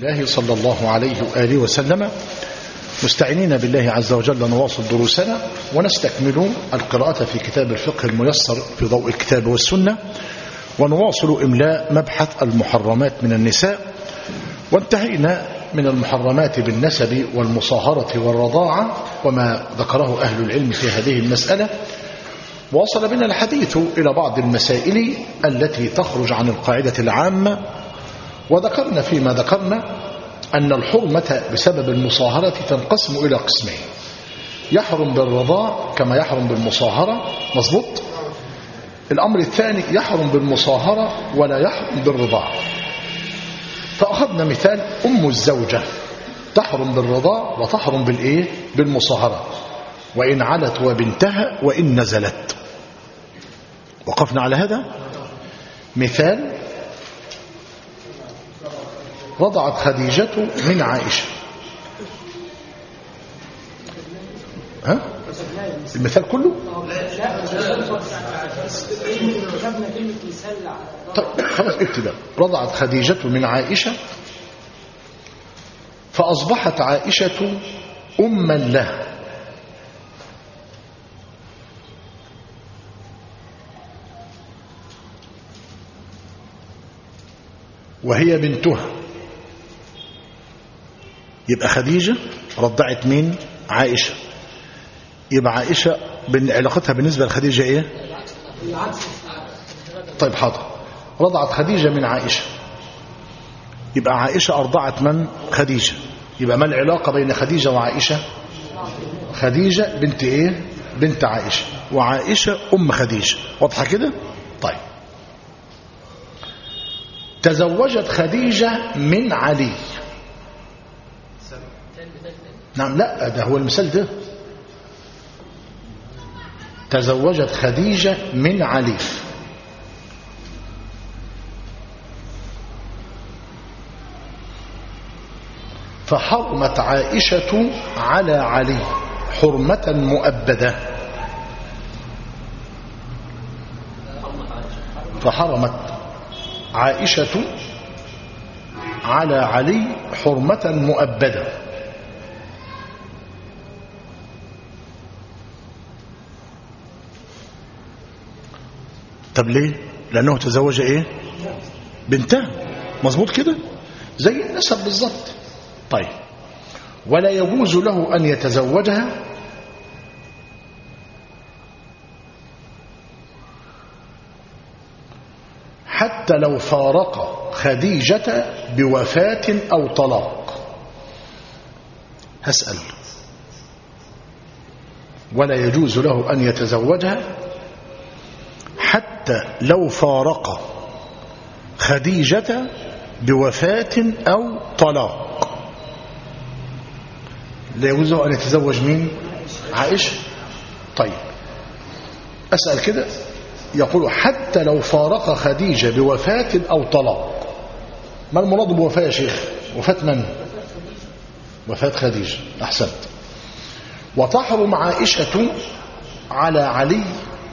الله صلى الله عليه وآله وسلم مستعينين بالله عز وجل نواصل دروسنا ونستكمل القراءة في كتاب الفقه الميسر في ضوء الكتاب والسنة ونواصل إملاء مبحث المحرمات من النساء وانتهينا من المحرمات بالنسب والمصاهرة والرضاعة وما ذكره أهل العلم في هذه المسألة وصل بنا الحديث إلى بعض المسائل التي تخرج عن القاعدة العامة وذكرنا فيما ذكرنا أن الحرمة بسبب المصاهرة تنقسم إلى قسمين يحرم بالرضاع كما يحرم بالمصاهرة مظبوط الأمر الثاني يحرم بالمصاهرة ولا يحرم بالرضاع فأخذنا مثال أم الزوجة تحرم بالرضاع وتحرم بالإيه؟ بالمصاهرة وإن علت وبنتها وإن نزلت وقفنا على هذا مثال رضعت خديجة من عائشة ها؟ المثال كله طيب خلاص ابتداء رضعت خديجة من عائشة فأصبحت عائشة أما له وهي بنتها يبقى خديجة رضعت مين عائشة يبقى عائشة علاقتها بالنسبة لخديجة ايه طيب حاضر رضعت خديجة من عائشة يبقى عائشة أرضعت من خديجة يبقى ما العلاقة بين خديجة وعائشة خديجة بنت ايه بنت عائشة وعائشة أم خديجة واضحة كده طيب تزوجت خديجة من علي نعم لا ده هو المثال ده تزوجت خديجة من علي فحرمت عائشة على علي حرمة مؤبدة فحرمت عائشة على علي حرمة مؤبدة طب ليه لأنه تزوج ايه بنتها مظبوط كده زي النسب بالظبط طيب ولا يجوز له أن يتزوجها حتى لو فارق خديجة بوفاة أو طلاق هسأل ولا يجوز له أن يتزوجها حتى لو فارق خديجة بوفاة أو طلاق لا يجوز له أن يتزوج مين عائشة طيب أسأل كده يقول حتى لو فارق خديجة بوفاة أو طلاق ما المراد بوفاة يا شيخ وفاة من وفاة خديجة أحسنت وتحرم عائشة على علي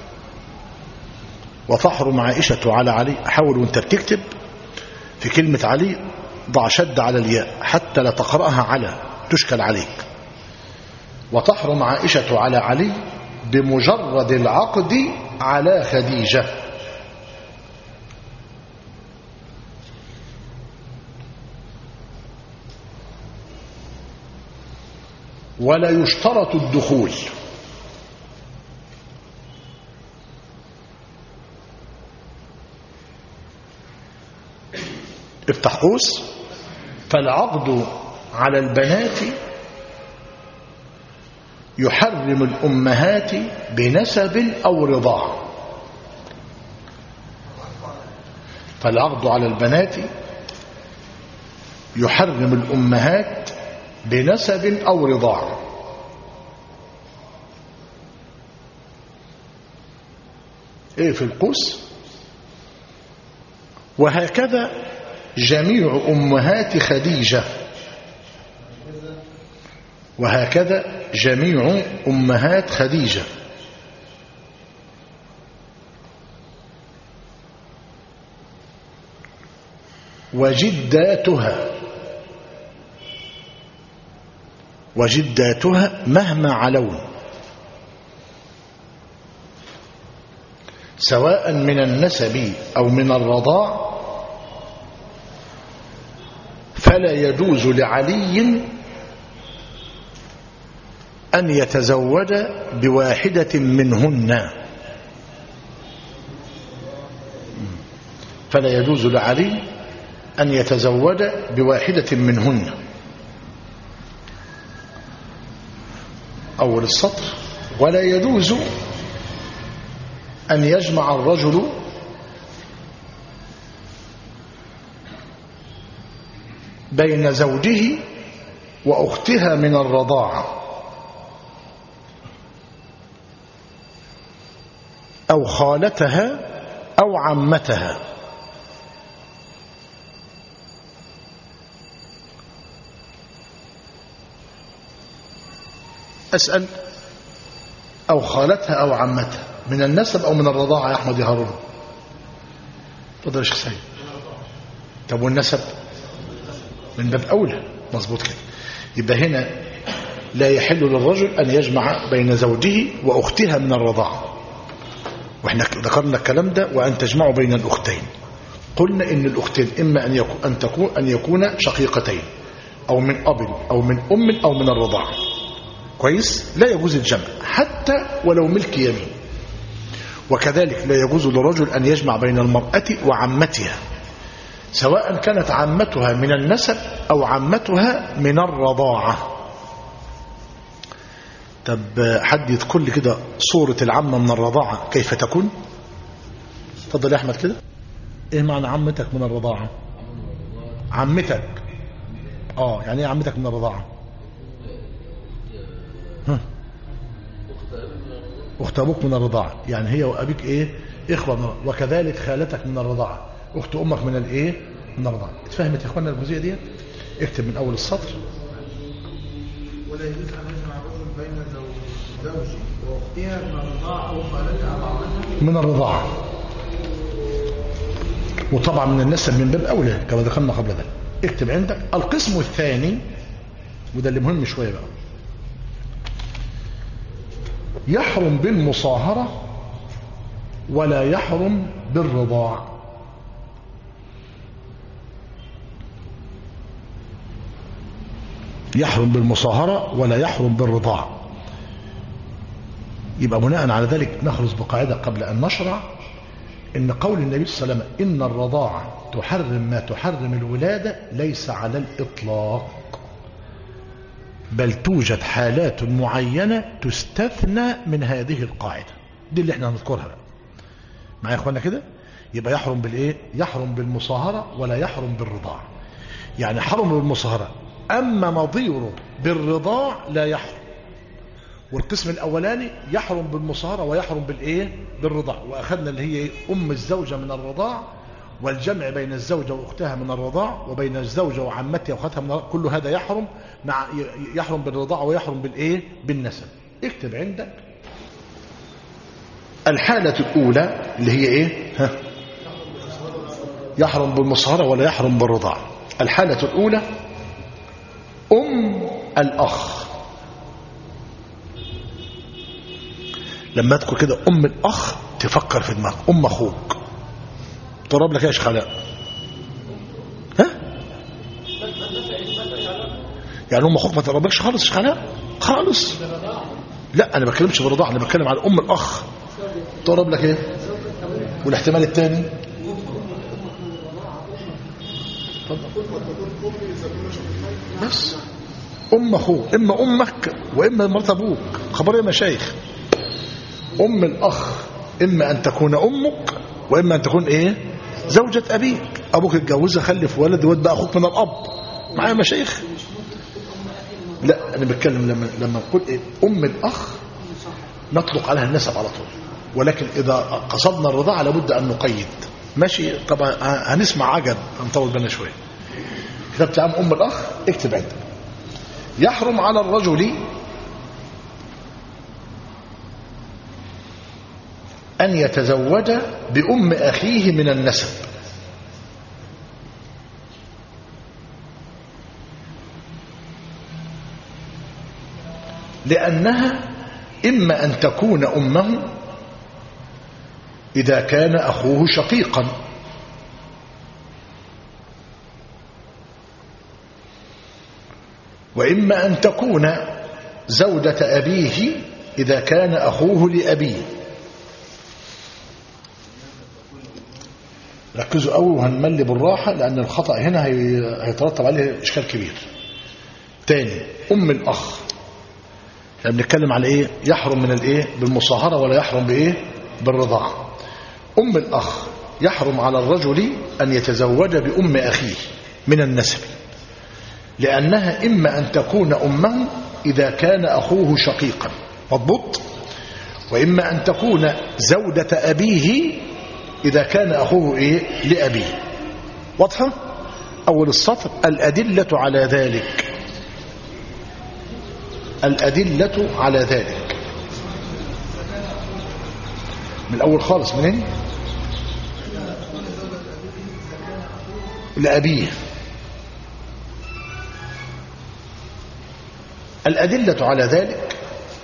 وتحرم عائشة على علي حاول وانت بتكتب في كلمة علي ضع شد على الياء حتى لا تقرأها على تشكل عليك وتحرم عائشة على علي بمجرد العقد على خديجة ولا يشترط الدخول افتح قوس فالعقد على البنات يحرم الأمهات بنسب أو رضاع فالعقد على البنات يحرم الأمهات بنسب أو رضاع ايه في القوس وهكذا جميع أمهات خديجة وهكذا جميع أمهات خديجة وجداتها وجداتها مهما علون سواء من النسب أو من الرضاع فلا يجوز لعلي أن يتزوج بواحدة منهن فلا يجوز لعلي أن يتزوج بواحدة منهن أول السطر ولا يجوز أن يجمع الرجل بين زوجه وأختها من الرضاعة أو خالتها أو عمتها أسأل أو خالتها أو عمتها من النسب أو من الرضاعة يا أحمد يا هارون تفضل يا شيخ سيد طب والنسب من باب أولى مظبوط كده يبقى هنا لا يحل للرجل أن يجمع بين زوجه وأختها من الرضاعة واحنا ذكرنا الكلام ده وأن تجمعوا بين الأختين قلنا إن الأختين إما أن يكون أن تكون أن يكون شقيقتين أو من أب أو من أم أو من الرضاعة كويس لا يجوز الجمع حتى ولو ملك يمين وكذلك لا يجوز لرجل أن يجمع بين المرأة وعمتها سواء كانت عمتها من النسب أو عمتها من الرضاعة طب حد يذكر لي كده صورة العمة من الرضاعة كيف تكون تفضل يا أحمد كده إيه معنى عمتك من الرضاعة عمتك آه يعني إيه عمتك من الرضاعة ها. أخت أبوك من الرضاعة يعني هي وأبيك إيه إخوة من الرضاعة. وكذلك خالتك من الرضاعة أخت أمك من الإيه من الرضاعة اتفهمت يا إخوانا الجزئية دي اكتب من أول السطر ولا يجوز ان يجمع الرجل بين زوج- زوجه واختها من الرضاعه او خالتها او عمتها من الرضاعة وطبعا من النسب من باب أولى كما ذكرنا قبل ذلك اكتب عندك القسم الثاني وده اللي مهم شوية بقى يحرم بالمصاهرة ولا يحرم بالرضاع يحرم بالمصاهرة ولا يحرم بالرضاع يبقى بناء على ذلك نخلص بقاعدة قبل أن نشرع إن قول النبي صلى الله عليه وسلم إن الرضاعة تحرم ما تحرم الولادة ليس على الإطلاق بل توجد حالات معينة تستثنى من هذه القاعدة دي اللي احنا هنذكرها بقى معايا يا اخوانا كده يبقى يحرم بالايه يحرم بالمصاهرة ولا يحرم بالرضاع يعني حرم بالمصاهرة أما نظيره بالرضاع لا يحرم والقسم الأولاني يحرم بالمصاهرة ويحرم بالإيه بالرضاع وأخذنا اللي هي إيه؟ أم الزوجة من الرضاع والجمع بين الزوجة وأختها من الرضاع وبين الزوجة وعمتها وأختها من الرضاع كل هذا يحرم مع يحرم بالرضاع ويحرم بالإيه بالنسب اكتب عندك الحالة الأولى اللي هي إيه ها يحرم بالمصاهرة ولا يحرم بالرضاع الحالة الأولى أم الأخ لما تذكر كده أم الأخ تفكر في دماغك أم أخوك تضرب لك يا شيخ علاء ها يعني أم أخوك ما تضربلكش خالص يا شيخ علاء خالص لا أنا بتكلمش بالرضاعة أنا بتكلم على أم الأخ تضرب لك إيه والاحتمال الثاني بس أم أخوك إما أمك وإما مرات أبوك خبر يا مشايخ أم الأخ إما أن تكون أمك وإما أن تكون إيه زوجة أبيك أبوك اتجوزها خلف ولد ود بقى أخوك من الأب معايا مشايخ لا أنا بتكلم لما لما نقول إيه أم الأخ نطلق عليها النسب على طول ولكن إذا قصدنا الرضاعة لابد أن نقيد ماشي طبعا هنسمع عجب هنطول بالنا شوية كتبت عن أم الأخ اكتب عندك يحرم على الرجل أن يتزوج بأم أخيه من النسب لأنها إما أن تكون أمه إذا كان أخوه شقيقا وإما أن تكون زوجة أبيه إذا كان أخوه لأبيه ركزوا قوي وهنملي بالراحة لأن الخطأ هنا هي- هيترتب عليه إشكال كبير تاني أم الأخ احنا بنتكلم على إيه يحرم من الإيه بالمصاهرة ولا يحرم بإيه بالرضاعة أم الأخ يحرم على الرجل أن يتزوج بأم أخيه من النسب لأنها إما أن تكون أمه إذا كان أخوه شقيقا مضبوط وإما أن تكون زوجة أبيه إذا كان أخوه إيه لأبيه واضحة أول السطر الأدلة على ذلك الأدلة على ذلك من الأول خالص منين لأبيه الأدلة على ذلك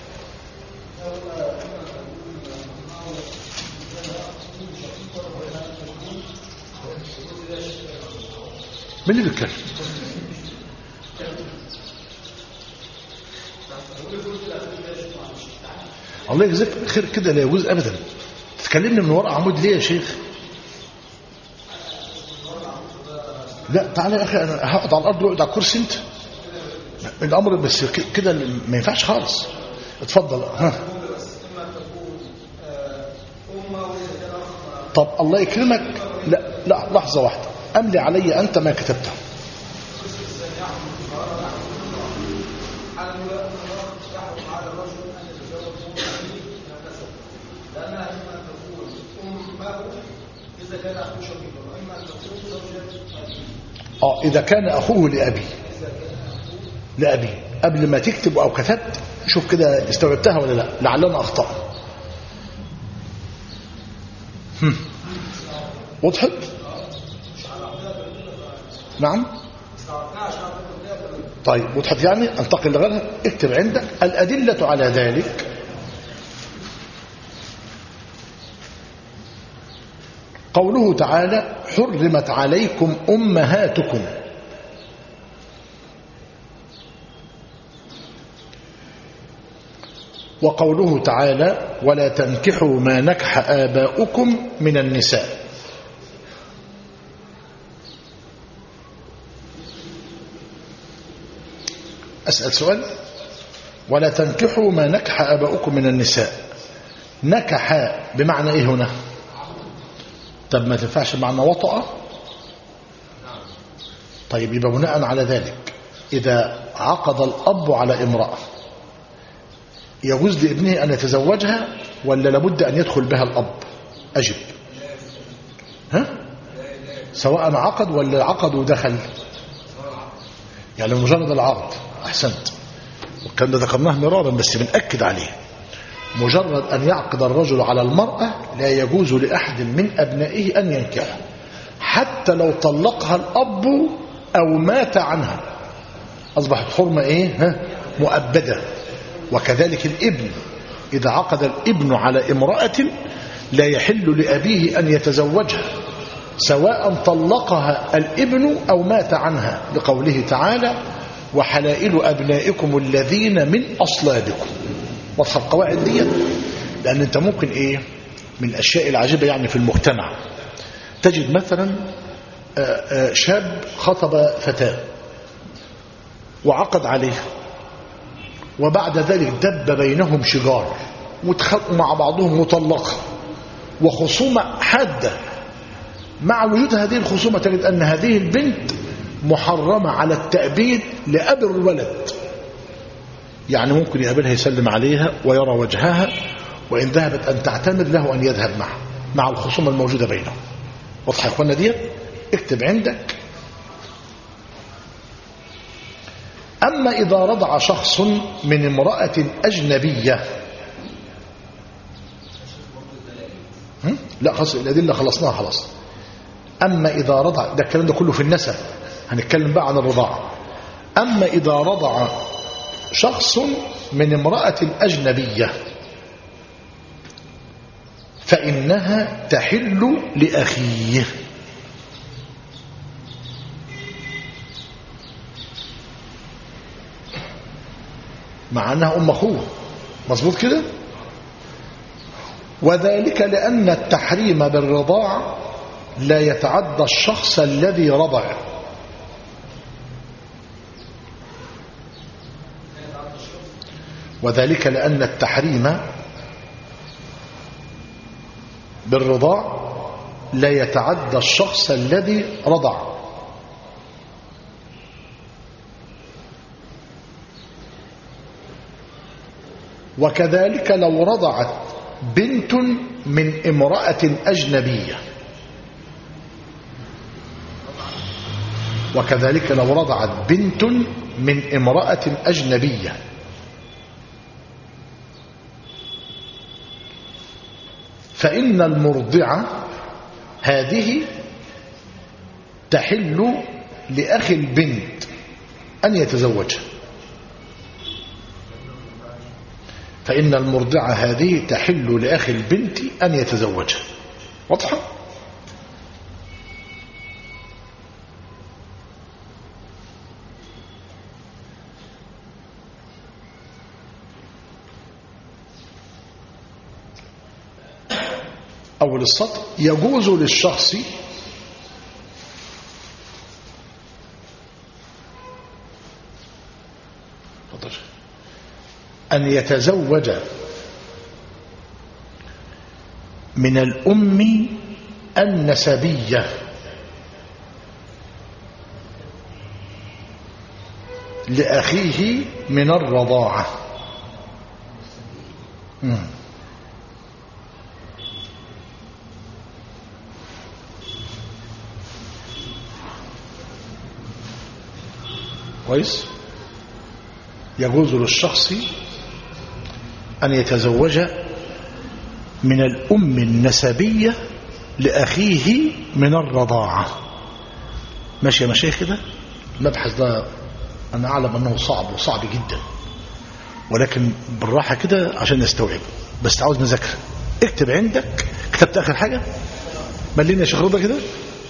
من اللي بيتكلم الله يجزاك خير كده لا يجوز ابدا تكلمني من ورا عمود ليه يا شيخ لا تعالى يا اخي انا هقعد على الارض واقعد على الكرسي انت الامر بس ك- كده ما ينفعش خالص اتفضل ها طب الله يكرمك لا لا لحظه واحده املي علي انت ما كتبته اه اذا كان اخوه لابي لابي قبل ما تكتب او كتبت شوف كده استوعبتها ولا لا لعلنا اخطا هم. وضحت نعم طيب وضحت يعني انتقل لغيرها اكتب عندك الادله على ذلك قوله تعالى حرمت عليكم امهاتكم وقوله تعالى ولا تنكحوا ما نكح آباؤكم من النساء أسأل سؤال ولا تنكحوا ما نكح آباؤكم من النساء نكح بمعنى إيه هنا طب ما تنفعش بمعنى وطأ طيب يبقى بناء على ذلك إذا عقد الأب على امرأة يجوز لابنه أن يتزوجها ولا لابد أن يدخل بها الأب أجب ها سواء عقد ولا عقد ودخل يعني مجرد العقد أحسنت وكان ده ذكرناه مرارا بس بنأكد عليه مجرد أن يعقد الرجل على المرأة لا يجوز لأحد من أبنائه أن ينكحها حتى لو طلقها الأب أو مات عنها أصبحت حرمة إيه ها مؤبدة وكذلك الابن إذا عقد الابن على امرأة لا يحل لأبيه أن يتزوجها سواء طلقها الابن أو مات عنها لقوله تعالى وحلائل أبنائكم الذين من أصلابكم واضحة القواعد دي لأن أنت ممكن إيه من الأشياء العجيبة يعني في المجتمع تجد مثلا آه، آه، شاب خطب فتاة وعقد عليها وبعد ذلك دب بينهم شجار وتخلقوا مع بعضهم مطلقة وخصومة حادة مع وجود هذه الخصومة تجد أن هذه البنت محرمة على التأبيد لأب الولد يعني ممكن يقابلها يسلم عليها ويرى وجهها وإن ذهبت أن تعتمد له أن يذهب معها مع الخصومة الموجودة بينهم واضح يا اخوانا دي اكتب عندك أما إذا رضع شخص من امرأة أجنبية هم؟ لا خلاص الأدلة خلصناها خلاص أما إذا رضع ده الكلام ده كله في النسب هنتكلم بقى عن الرضاعة أما إذا رضع شخص من امرأة أجنبية فإنها تحل لأخيه مع أنها أم أخوه مظبوط كده وذلك لأن التحريم بالرضاع لا يتعدى الشخص الذي رضع وذلك لأن التحريم بالرضاع لا يتعدى الشخص الذي رضع وكذلك لو رضعت بنت من امرأة أجنبية وكذلك لو رضعت بنت من امرأة أجنبية فإن المرضعة هذه تحل لأخي البنت أن يتزوجها فإن المرضعة هذه تحل لأخي البنت أن يتزوجها واضحة؟ أول السطر يجوز للشخص أن يتزوج من الأم النسبية لأخيه من الرضاعة مم. كويس يجوز للشخص أن يتزوج من الأم النسبية لأخيه من الرضاعة ماشي يا مشايخ كده المبحث ده أنا أعلم أنه صعب وصعب جدا ولكن بالراحة كده عشان نستوعب بس عاوز نذاكر اكتب عندك كتبت آخر حاجة ملينا يا شيخ رضا كده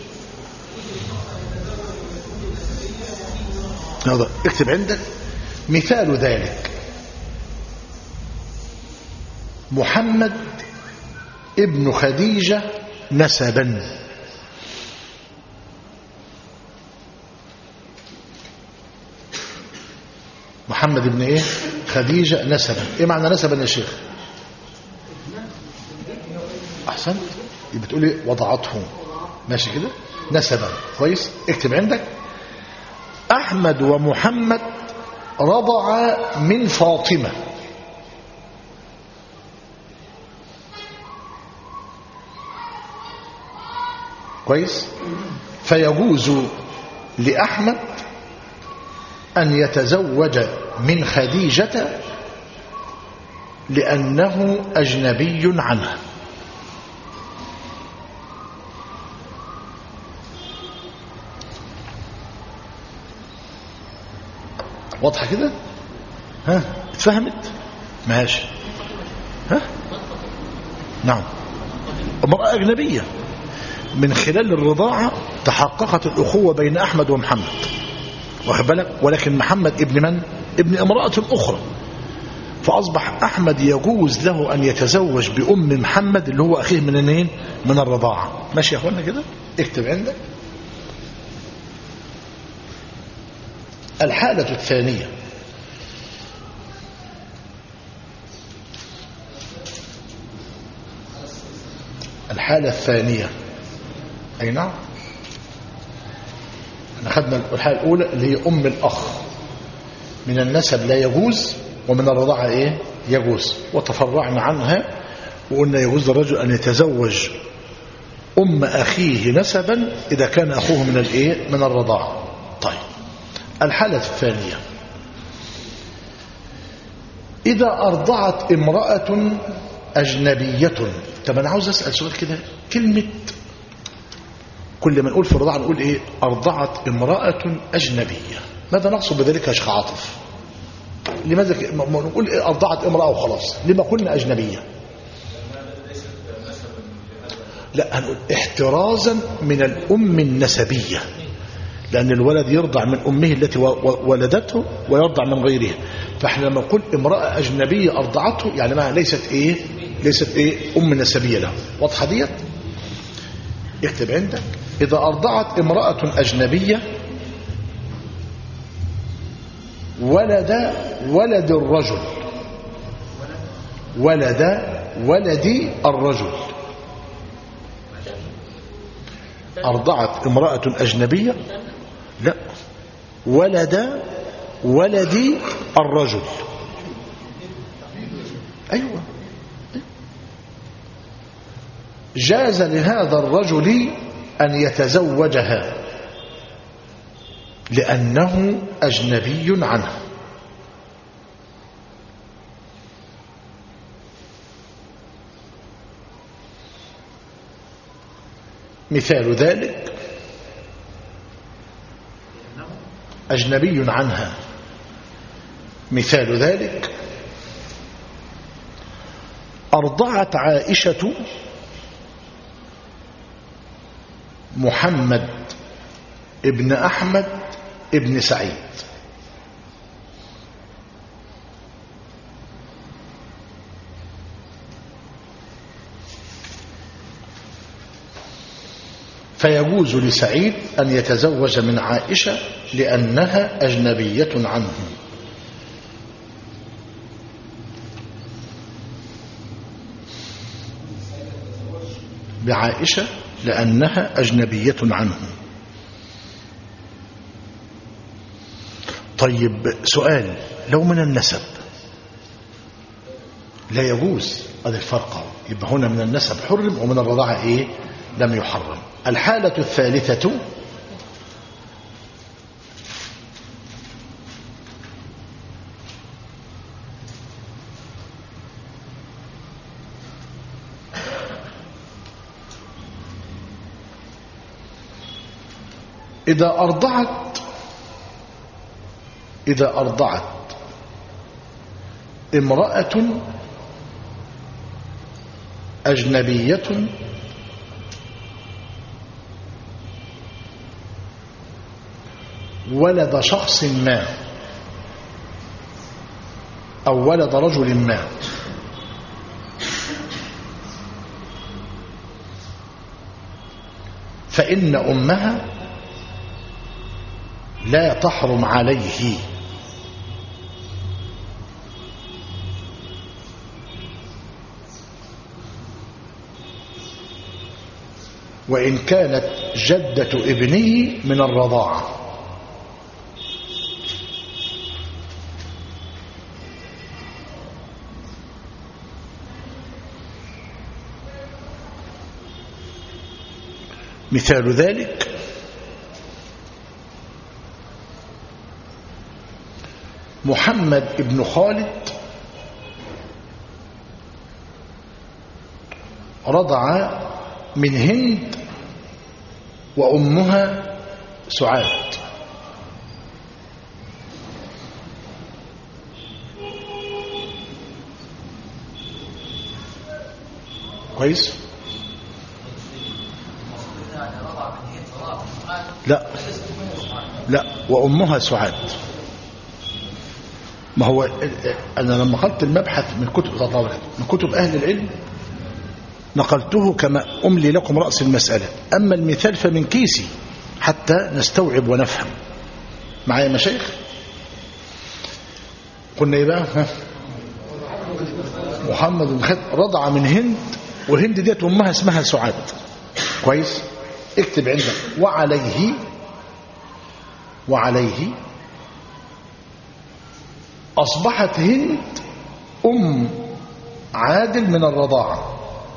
يلا اكتب عندك مثال ذلك محمد ابن خديجة نسبا محمد ابن ايه خديجة نسبا ايه معنى نسبا يا شيخ احسنت يبقى بتقولي وضعته ماشي كده نسبا كويس اكتب عندك احمد ومحمد رضع من فاطمه كويس فيجوز لأحمد أن يتزوج من خديجة لأنه أجنبي عنها واضحة كده ها اتفهمت ماشي ها نعم امرأة أجنبية من خلال الرضاعة تحققت الأخوة بين أحمد ومحمد واخد بالك ولكن محمد ابن من ابن امرأة أخرى فأصبح أحمد يجوز له أن يتزوج بأم محمد اللي هو أخيه من منين من الرضاعة ماشي يا أخوانا كده اكتب عندك الحالة الثانية الحالة الثانية أي نعم احنا خدنا الحالة الأولى اللي هي أم الأخ من النسب لا يجوز ومن الرضاعة إيه يجوز وتفرعنا عنها وقلنا يجوز للرجل أن يتزوج أم أخيه نسبا إذا كان أخوه من الإيه من الرضاعة طيب الحالة الثانية إذا أرضعت امرأة أجنبية طب أنا عاوز أسأل سؤال كده كلمة كل ما نقول في الرضاعة نقول إيه أرضعت امرأة أجنبية ماذا نقصد بذلك يا شيخ عاطف لماذا ك- ما- ما نقول إيه أرضعت امرأة وخلاص لما قلنا أجنبية لا هنقول احترازا من الأم النسبية لأن الولد يرضع من أمه التي و- و- ولدته ويرضع من غيرها فاحنا لما نقول امرأة أجنبية أرضعته يعني ما ليست إيه ليست إيه أم نسبية له واضحة ديت اكتب عندك إذا أرضعت امرأة أجنبية ولد ولد الرجل ولد ولد الرجل أرضعت امرأة أجنبية لا ولد ولد الرجل أيوة جاز لهذا الرجل أن يتزوجها لأنه أجنبي عنه مثال ذلك أجنبي عنها مثال ذلك أرضعت عائشة محمد ابن أحمد ابن سعيد فيجوز لسعيد أن يتزوج من عائشة لأنها أجنبية عنه بعائشة لأنها أجنبية عنه طيب سؤال لو من النسب لا يجوز هذا الفرق أهو. يبقى هنا من النسب حرم ومن الرضاعة إيه لم يحرم الحالة الثالثة إذا أرضعت إذا أرضعت امرأة أجنبية ولد شخص ما أو ولد رجل ما فإن أمها لا تحرم عليه وإن كانت جدة ابنه من الرضاعة مثال ذلك محمد ابن خالد رضع من هند وأمها سعاد كويس لا لا وأمها سعاد ما هو أنا لما قلت المبحث من كتب من كتب أهل العلم نقلته كما أملي لكم رأس المسألة أما المثال فمن كيسي حتى نستوعب ونفهم معايا مشايخ قلنا ايه بقى ها؟ محمد بن خالد رضع من هند وهند ديت امها اسمها سعاد كويس اكتب عندك وعليه وعليه اصبحت هند ام عادل من الرضاعه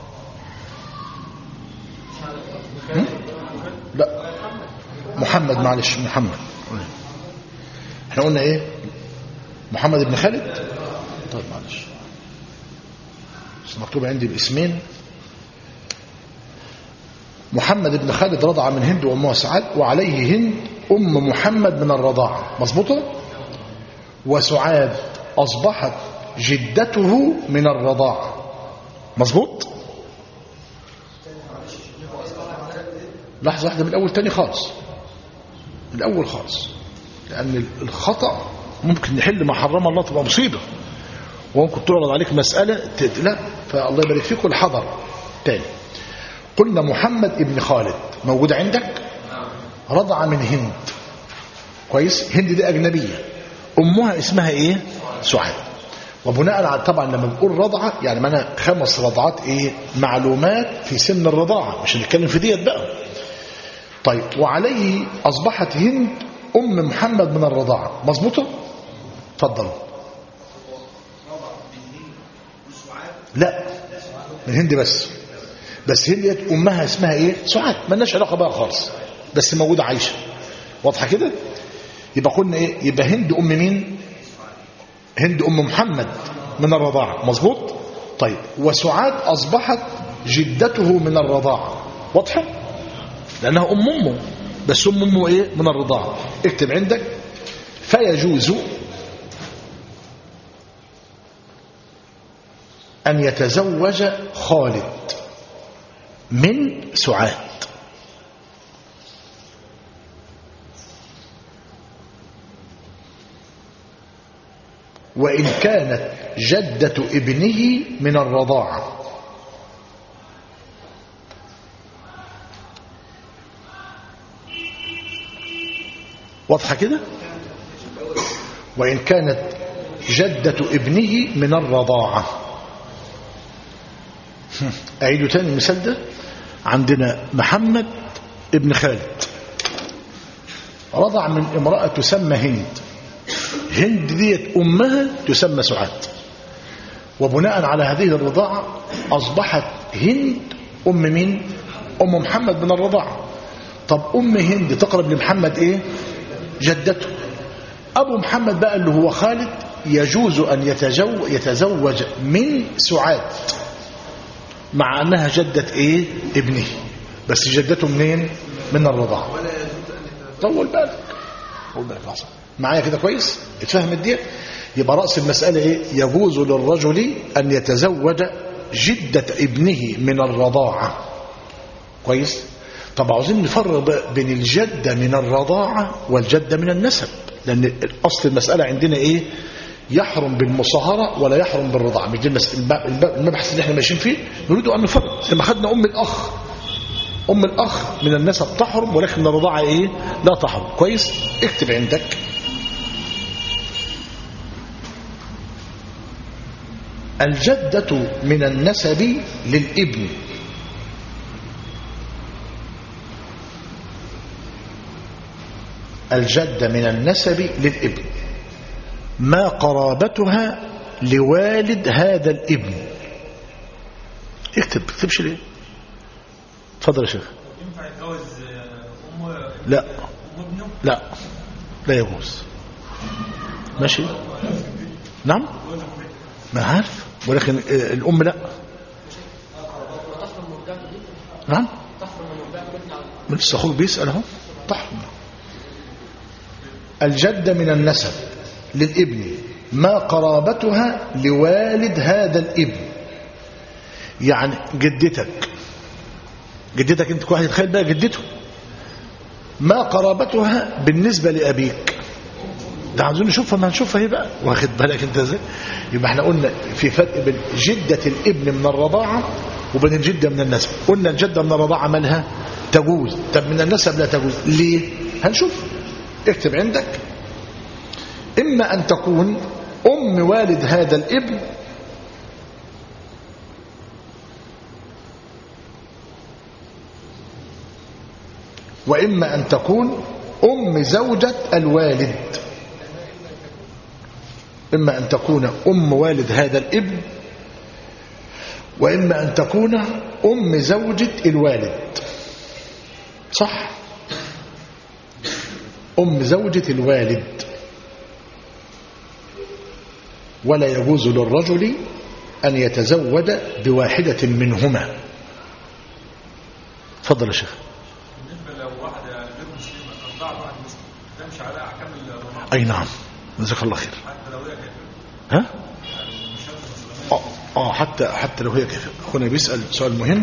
هم؟ لا محمد معلش محمد احنا قلنا ايه محمد بن خالد طيب معلش بس مكتوب عندي باسمين محمد بن خالد رضع من هند وامها سعاد وعليه هند ام محمد من الرضاعه مظبوطه وسعاد أصبحت جدته من الرضاعة مظبوط لحظة واحدة من الأول تاني خالص من الأول خالص لأن الخطأ ممكن يحل ما حرم الله تبقى مصيبة وممكن تعرض عليك مسألة ت- لا فالله يبارك فيكم الحذر تاني قلنا محمد ابن خالد موجود عندك رضع من هند كويس هند دي أجنبية أمها اسمها إيه سعاد وبناء على طبعا لما بنقول رضعة يعني معناها خمس رضعات إيه معلومات في سن الرضاعة مش هنتكلم في ديت بقى طيب وعليه أصبحت هند أم محمد من الرضاعة مظبوطة اتفضل لا من هند بس بس هند ديت أمها اسمها إيه سعاد مالناش علاقة بقى خالص بس موجودة عايشة واضحة كده يبقى قلنا إيه يبقى هند أم مين هند أم محمد من الرضاعة مظبوط طيب وسعاد أصبحت جدته من الرضاعة واضحة لأنها أم أمه بس أم أمه إيه من الرضاعة اكتب عندك فيجوز أن يتزوج خالد من سعاد وإن كانت جدة ابنه من الرضاعة واضحة كده وإن كانت جدة ابنه من الرضاعة أعيد تاني المثال ده عندنا محمد ابن خالد رضع من امرأة تسمى هند هند ديت أمها تسمى سعاد وبناء على هذه الرضاعة أصبحت هند أم مين أم محمد من الرضاعة طب أم هند تقرب لمحمد إيه جدته أبو محمد بقى اللي هو خالد يجوز أن يتجو يتزوج من سعاد مع أنها جدة إيه ابنه بس جدته منين من الرضاعة ولا يجوز ان يتزوج طول بالك طول بالك لحظة معايا كده كويس اتفهمت دي يبقى رأس المسألة ايه يجوز للرجل أن يتزوج جدة ابنه من الرضاعة كويس طب عاوزين نفرق بقى بين الجدة من الرضاعة والجدة من النسب لأن أصل المسألة عندنا ايه يحرم بالمصاهرة ولا يحرم بالرضاعة مش دي المس- الب- الب- المبحث اللي احنا ماشيين فيه نريد أن نفرق زي ما خدنا أم الأخ أم الأخ من النسب تحرم ولكن الرضاعة إيه لا تحرم كويس اكتب عندك الجدة من النسب للابن الجدة من النسب للابن ما قرابتها لوالد هذا الابن اكتب اكتبش ليه اتفضل يا شيخ ينفع يتجوز أم لا أم ابنه لا لا يجوز ماشي نعم ما عارف ولكن آه، الأم لا نعم من لسه أخوك بيسأل اهو تحرم الجدة من النسب للابن ما قرابتها لوالد هذا الابن يعني جدتك جدتك انت كل واحد يتخيل بقى جدته ما قرابتها بالنسبة لأبيك ده عاوزين نشوفها ما هنشوفها ايه بقى واخد بالك انت ازاي يبقى احنا قلنا في فرق بين جدة الابن من الرضاعة وبين الجدة من النسب قلنا الجدة من الرضاعة مالها تجوز طب من النسب لا تجوز ليه هنشوف اكتب عندك اما ان تكون ام والد هذا الابن وإما أن تكون أم زوجة الوالد إما أن تكون أم والد هذا الابن وإما أن تكون أم زوجة الوالد صح أم زوجة الوالد ولا يجوز للرجل أن يتزوج بواحدة منهما تفضل يا شيخ بالنسبة لو واحدة غير مسلمة أرضعت واحد مسلم ده مش عليها أحكام الرضاعة أي نعم جزاك الله خير حتى لو هي كافرة ها اه اه حتى حتى لو هي كافر اخونا بيسال سؤال مهم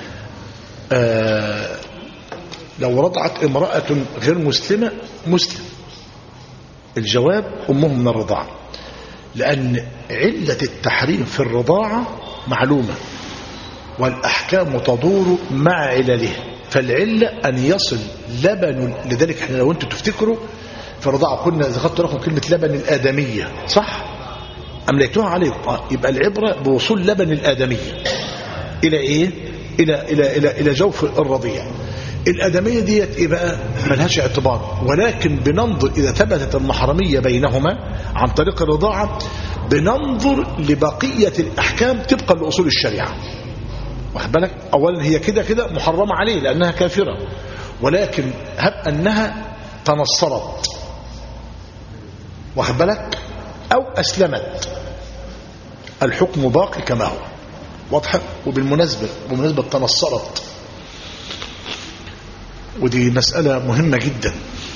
آه لو رضعت امراه غير مسلمه مسلم الجواب امه من الرضاعه لان عله التحريم في الرضاعه معلومه والاحكام تدور مع علله فالعله ان يصل لبن لذلك احنا لو انتم تفتكروا في الرضاعه كنا ذكرت لكم كلمه لبن الادميه صح أمليتوها عليكم آه. يبقى العبرة بوصول لبن الآدمية إلى إيه إلى, إلى, إلى, إلى جوف الرضيع الآدمية ديت إيه بقى ملهاش اعتبار ولكن بننظر إذا ثبتت المحرمية بينهما عن طريق الرضاعة بننظر لبقية الأحكام طبقا لأصول الشريعة واخد بالك أولا هي كده كده محرمة عليه لأنها كافرة ولكن هب أنها تنصرت واخد بالك أو أسلمت الحكم باقي كما هو واضحة وبالمناسبة بمناسبة تنصرت ودي مسألة مهمة جدا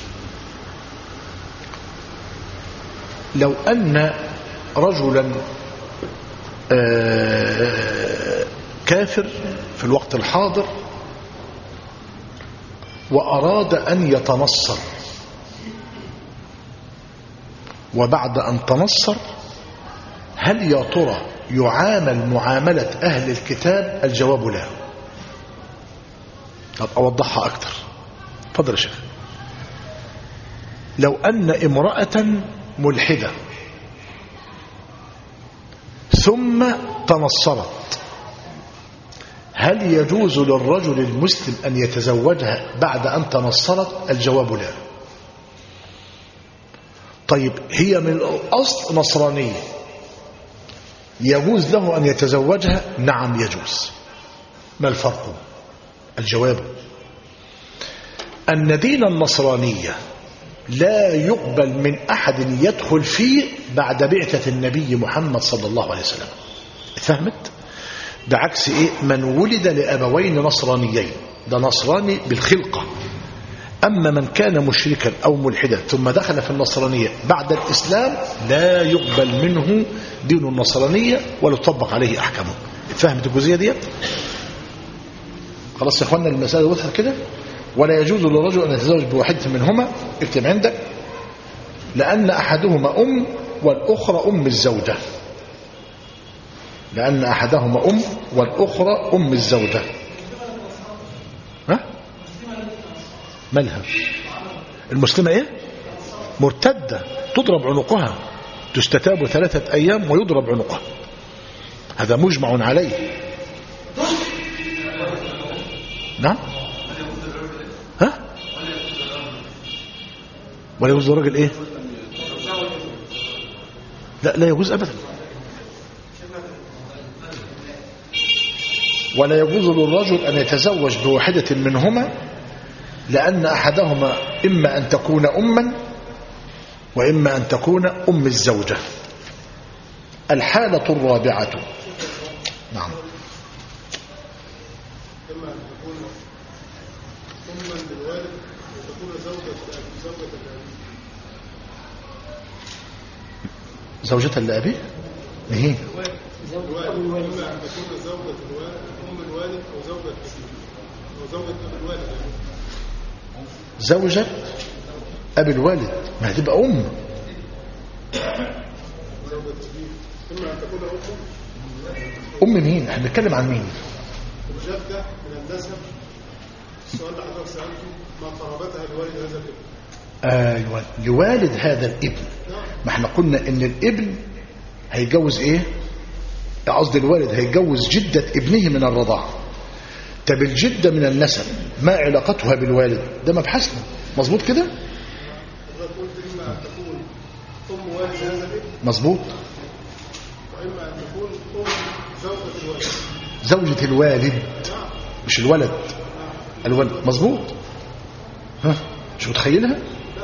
لو أن رجلا كافر في الوقت الحاضر وأراد أن يتنصر وبعد أن تنصر هل يا ترى يعامل معاملة أهل الكتاب الجواب لا طب أوضحها أكتر فضل يا شيخ لو أن امرأة ملحدة ثم تنصرت هل يجوز للرجل المسلم أن يتزوجها بعد أن تنصرت الجواب لا طيب هي من الأصل نصرانية يجوز له أن يتزوجها نعم يجوز ما الفرق الجواب أن دين النصرانية لا يقبل من أحد يدخل فيه بعد بعثة النبي محمد صلى الله عليه وسلم فهمت بعكس إيه من ولد لأبوين نصرانيين ده نصراني بالخلقة أما من كان مشركا أو ملحدا ثم دخل في النصرانية بعد الإسلام لا يقبل منه دين النصرانية ولا تطبق عليه أحكامه فهمت الجزئية دي خلاص يا اخوانا المسألة وضحت كده ولا يجوز للرجل أن يتزوج بواحدة منهما اكتب عندك لأن أحدهما أم والأخرى أم الزوجة لأن أحدهما أم والأخرى أم الزوجة ها مالها المسلمة ايه مرتدة تضرب عنقها تستتاب ثلاثة أيام ويضرب عنقها هذا مجمع عليه نعم ها ولا يجوز للراجل ايه لا لا يجوز ابدا ولا يجوز للرجل ان يتزوج بواحده منهما لان احدهما اما ان تكون اما واما ان تكون ام الزوجه الحاله الرابعه نعم إما أن تكون أما للوالد وتكون زوجة زوجة الأبي زوجة لأبيه ما هي الوالد إما أن تكون زوجة الوالد أم الوالد أو زوجة أبيه أو زوجة أبي الوالد يعني. زوجة أبي الوالد ما هتبقى أم زوجة أبيه إما أن تكون أمه أم مين احنا بنتكلم عن مين الجدة من النسب السؤال اللي حضرتك سألته ما قرابتها لوالد هذا الابن ايوه لوالد هذا الابن ما احنا قلنا ان الابن هيجوز ايه قصدي الوالد هيجوز جدة ابنه من الرضاعة طب الجدة من النسب ما علاقتها بالوالد ده مبحثنا مظبوط كده حضرتك قلت إما أن تكون أم والد هذا الابن مظبوط وإما أن تكون أم زوجة الوالد زوجة الوالد مش الولد الولد مظبوط ها مش متخيلها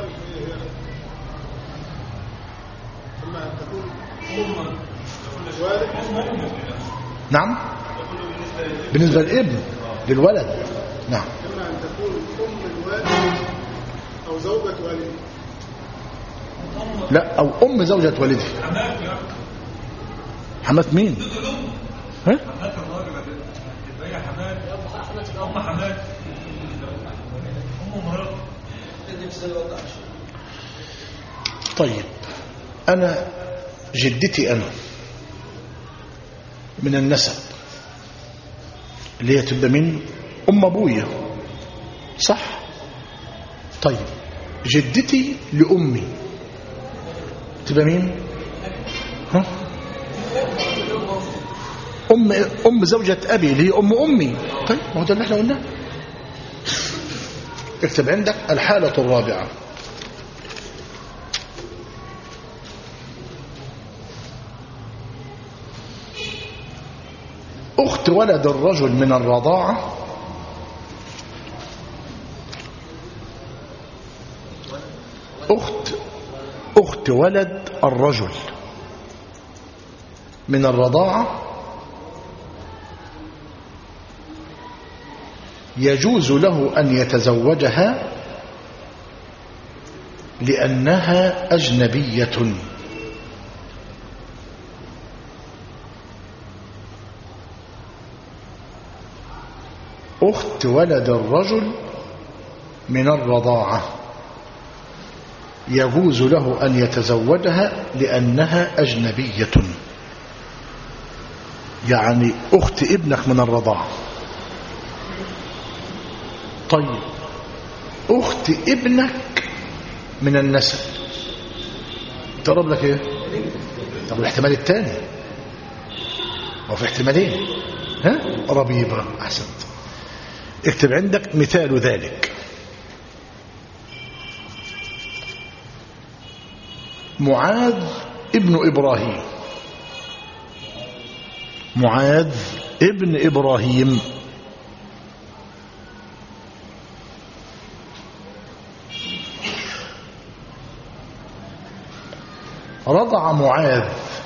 إما أن تكون أم الوالد نعم بالنسبة للابن للولد نعم إما أن تكون أم الوالد أو زوجة والده لا أو أم زوجة والده حماة مين ها حمات الراجل تبقى هي حمات ام حمات ام مرات طيب أنا جدتي أنا من النسب اللي هي تبقى من أم أبويا صح طيب جدتي لأمي تبقى مين ها أم أم زوجة أبي اللي هي أم أمي طيب ما هو ده اللي احنا قلناه اكتب عندك الحالة الرابعة أخت ولد الرجل من الرضاعة أخت أخت ولد الرجل من الرضاعة يجوز له أن يتزوجها لأنها أجنبية أخت ولد الرجل من الرضاعة يجوز له أن يتزوجها لأنها أجنبية يعني أخت ابنك من الرضاعة طيب أخت ابنك من النسب تقرب لك ايه طب الاحتمال الثاني أو في احتمالين ها ربيبة أحسنت اكتب عندك مثال ذلك معاذ ابن إبراهيم معاذ ابن إبراهيم رضع معاذ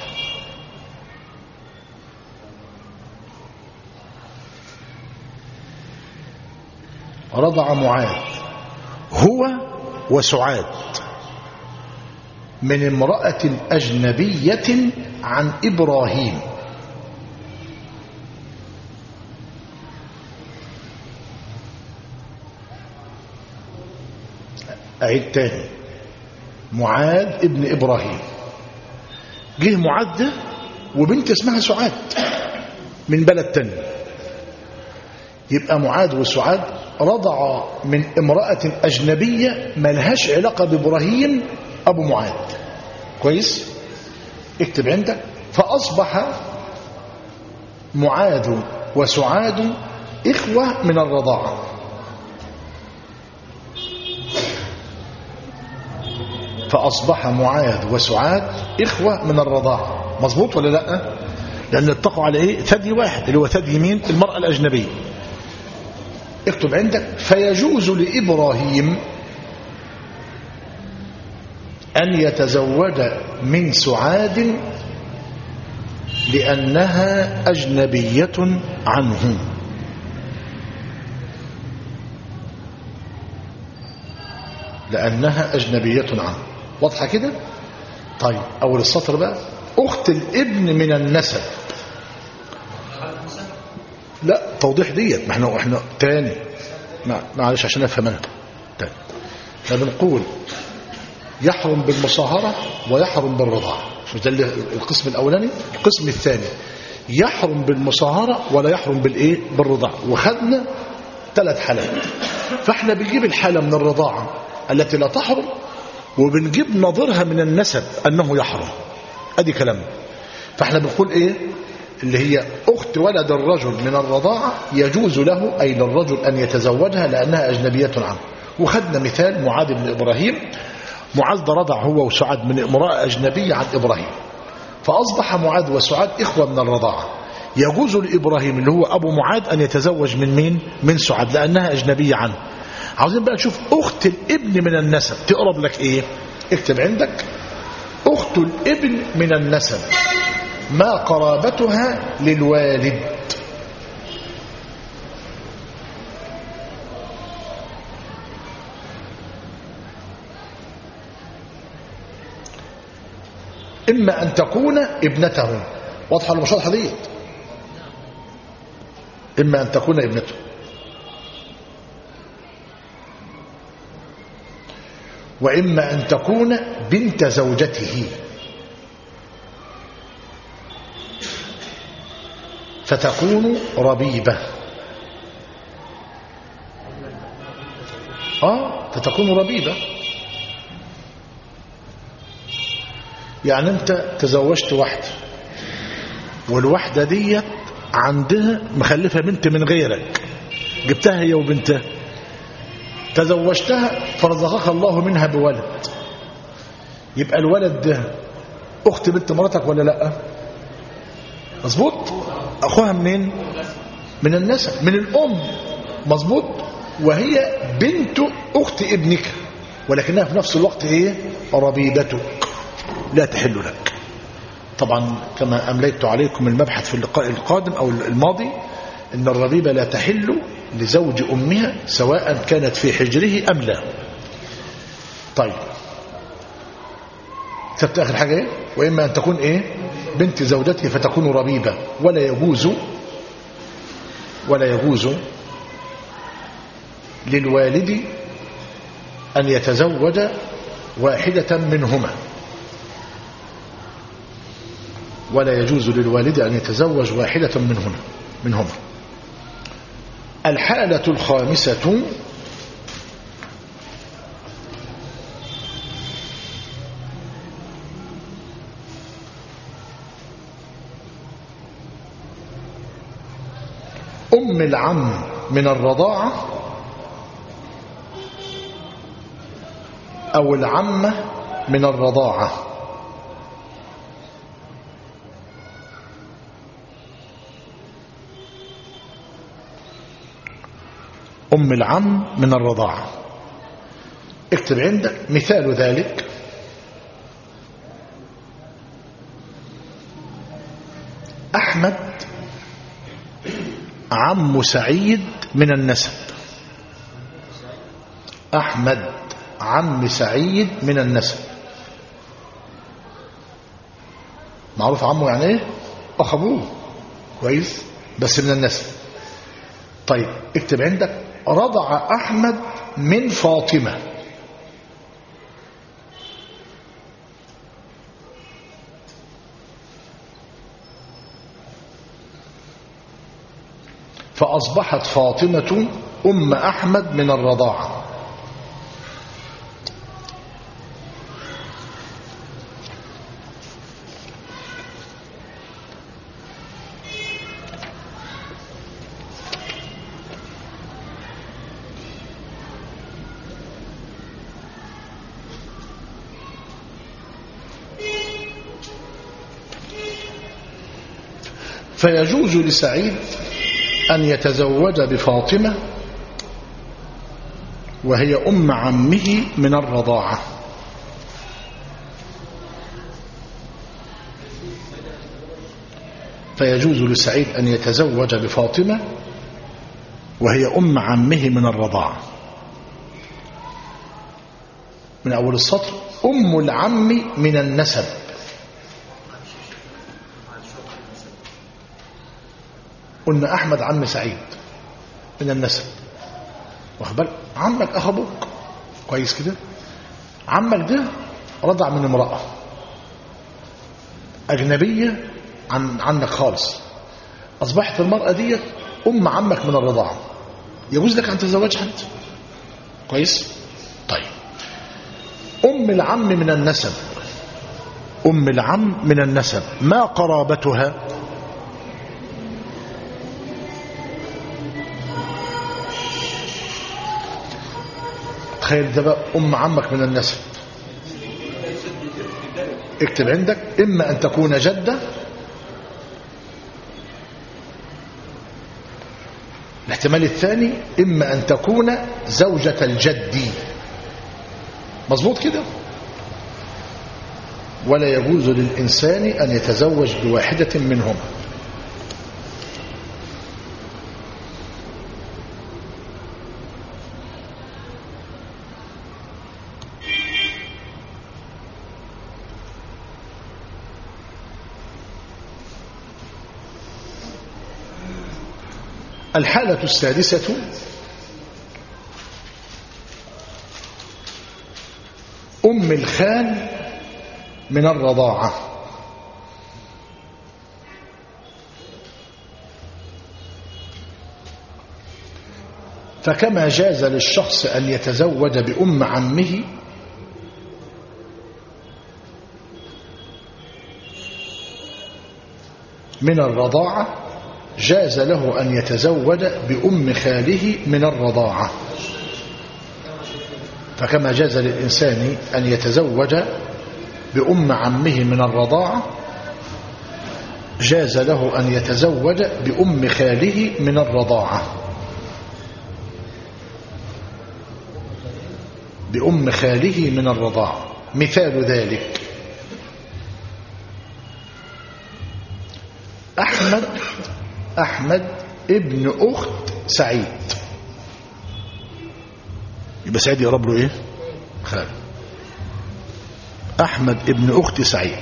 رضع معاذ هو وسعاد من امرأة أجنبية عن إبراهيم أعيد تاني معاذ ابن إبراهيم جه معاذ ده وبنت اسمها سعاد من بلد تاني يبقى معاذ وسعاد رضع من امرأة أجنبية ملهاش علاقة بإبراهيم أبو معاذ كويس اكتب عندك فأصبح معاذ وسعاد إخوة من الرضاعة فأصبح معاذ وسعاد إخوة من الرضاعة مظبوط ولا لا لأن اتقوا على إيه ثدي واحد اللي هو ثدي مين المرأة الأجنبية اكتب عندك فيجوز لإبراهيم أن يتزوج من سعاد لأنها أجنبية عنه لأنها أجنبية عنه واضحة كده طيب أول السطر بقى أخت الابن من النسب لا توضيح ديت ما احنا احنا تاني مع- معلش عشان افهم انا تاني احنا بنقول يحرم بالمصاهرة ويحرم بالرضاعة مش ده اللي القسم الأولاني القسم الثاني يحرم بالمصاهرة ولا يحرم بالإيه بالرضاعة وخدنا ثلاث حالات فاحنا بنجيب الحالة من الرضاعة التي لا تحرم وبنجيب نظيرها من النسب أنه يحرم أدي كلام فاحنا بنقول إيه اللي هي أخت ولد الرجل من الرضاعة يجوز له أي للرجل أن يتزوجها لأنها أجنبية عنه وخدنا مثال معاذ بن إبراهيم معاذ ده رضع هو وسعاد من امرأة أجنبية عن إبراهيم فأصبح معاذ وسعاد إخوة من الرضاعة يجوز لإبراهيم اللي هو أبو معاذ أن يتزوج من مين من سعاد لأنها أجنبية عنه عاوزين بقى نشوف أخت الابن من النسب تقرب لك إيه اكتب عندك أخت الابن من النسب ما قرابتها للوالد إما أن تكون ابنته واضحة ولا مش واضحة ديت إما أن تكون ابنته وإما أن تكون بنت زوجته فتكون ربيبة آه فتكون ربيبة يعني أنت تزوجت واحدة والواحدة ديت عندها مخلفة بنت من غيرك جبتها هي وبنتها تزوجتها فرزقك الله منها بولد يبقى الولد ده أخت بنت مراتك ولا لا مظبوط أخوها منين من النسب من الأم مظبوط وهي بنت أخت ابنك ولكنها في نفس الوقت ايه ربيبتك لا تحل لك طبعا كما أمليت عليكم المبحث في اللقاء القادم أو الماضي إن الربيبة لا تحل لزوج أمها سواء كانت في حجره أم لا طيب كتبت آخر حاجة إيه؟ وإما أن تكون إيه بنت زوجته فتكون ربيبة ولا يجوز ولا يجوز للوالد أن يتزوج واحدة منهما ولا يجوز للوالد أن يتزوج واحدة منهما منهما الحالة الخامسة أم العم من الرضاعة أو العمة من الرضاعة أم العم من الرضاعة اكتب عندك مثال ذلك أحمد عم سعيد من النسب أحمد عم سعيد من النسب معروف عمه يعني ايه أخ أبوه كويس بس من النسب طيب اكتب عندك رضع أحمد من فاطمة فأصبحت فاطمة أم أحمد من الرضاعة فيجوز لسعيد أن يتزوج بفاطمة وهي أم عمه من الرضاعة فيجوز لسعيد أن يتزوج بفاطمة وهي أم عمه من الرضاعة من أول السطر أم العم من النسب قلنا أحمد عم سعيد من النسب واخبر عمك أخ أبوك كويس كده عمك ده رضع من امرأة أجنبية عن عنك خالص أصبحت المرأة دي أم عمك من الرضاعة يجوز لك أن تتزوجها أنت كويس طيب أم العم من النسب أم العم من النسب ما قرابتها تخيل ده بقى أم عمك من النسب اكتب عندك إما أن تكون جدة الاحتمال الثاني إما أن تكون زوجة الجد مظبوط كده ولا يجوز للإنسان أن يتزوج بواحدة منهما الحالة السادسة أم الخال من الرضاعة فكما جاز للشخص أن يتزوج بأم عمه من الرضاعة جاز له أن يتزوج بأم خاله من الرضاعة فكما جاز للإنسان أن يتزوج بأم عمه من الرضاعة جاز له أن يتزوج بأم خاله من الرضاعة بأم خاله من الرضاعة مثال ذلك أحمد أحمد ابن أخت سعيد يبقى سعيد يقرب له إيه خال أحمد ابن أخت سعيد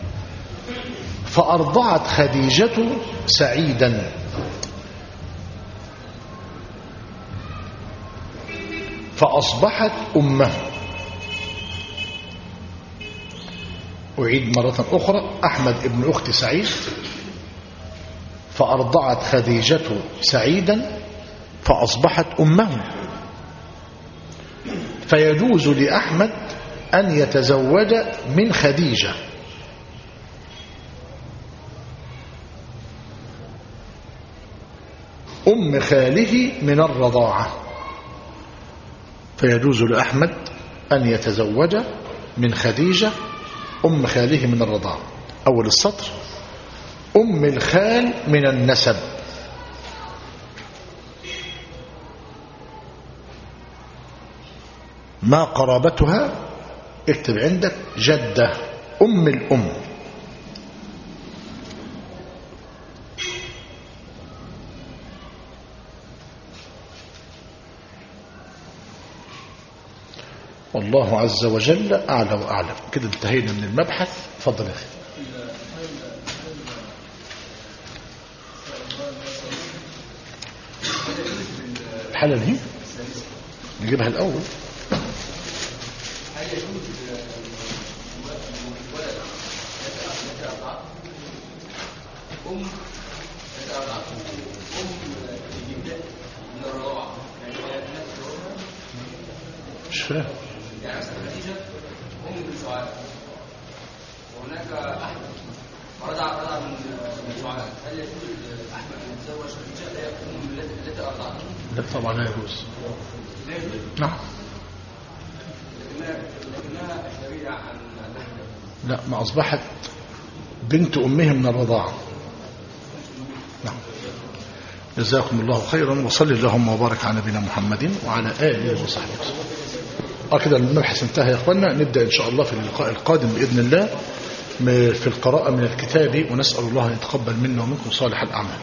فأرضعت خديجة سعيدا فأصبحت أمه أعيد مرة أخرى أحمد ابن أخت سعيد فأرضعت خديجة سعيدا فأصبحت أمه فيجوز لأحمد أن يتزوج من خديجة أم خاله من الرضاعة فيجوز لأحمد أن يتزوج من خديجة أم خاله من الرضاعة أول السطر أم الخال من النسب ما قرابتها اكتب عندك جدة أم الأم والله عز وجل أعلى وأعلم كده انتهينا من المبحث فضل يا أخي الحالة دي نجيبها الأول مش فاهم يعني مثلا خديجه ام من سعاد وهناك احمد رضع رضع من من سعاد هل يجوز احمد ان يتزوج خديجه لا يكون من التي التي ارضعته؟ لا طبعا لا يجوز لا يجوز نعم لكنها لكنها اجنبيه عن عن احمد لا ما أصبحت بنت أمه من الرضاعة نعم جزاكم الله خيرا وصلي اللهم وبارك على نبينا محمد وعلى آله وصحبه وسلم اه كده المبحث انتهى يا اخوانا نبدأ ان شاء الله في اللقاء القادم بإذن الله م- في القراءة من الكتاب ونسأل الله أن يتقبل منا ومنكم صالح الأعمال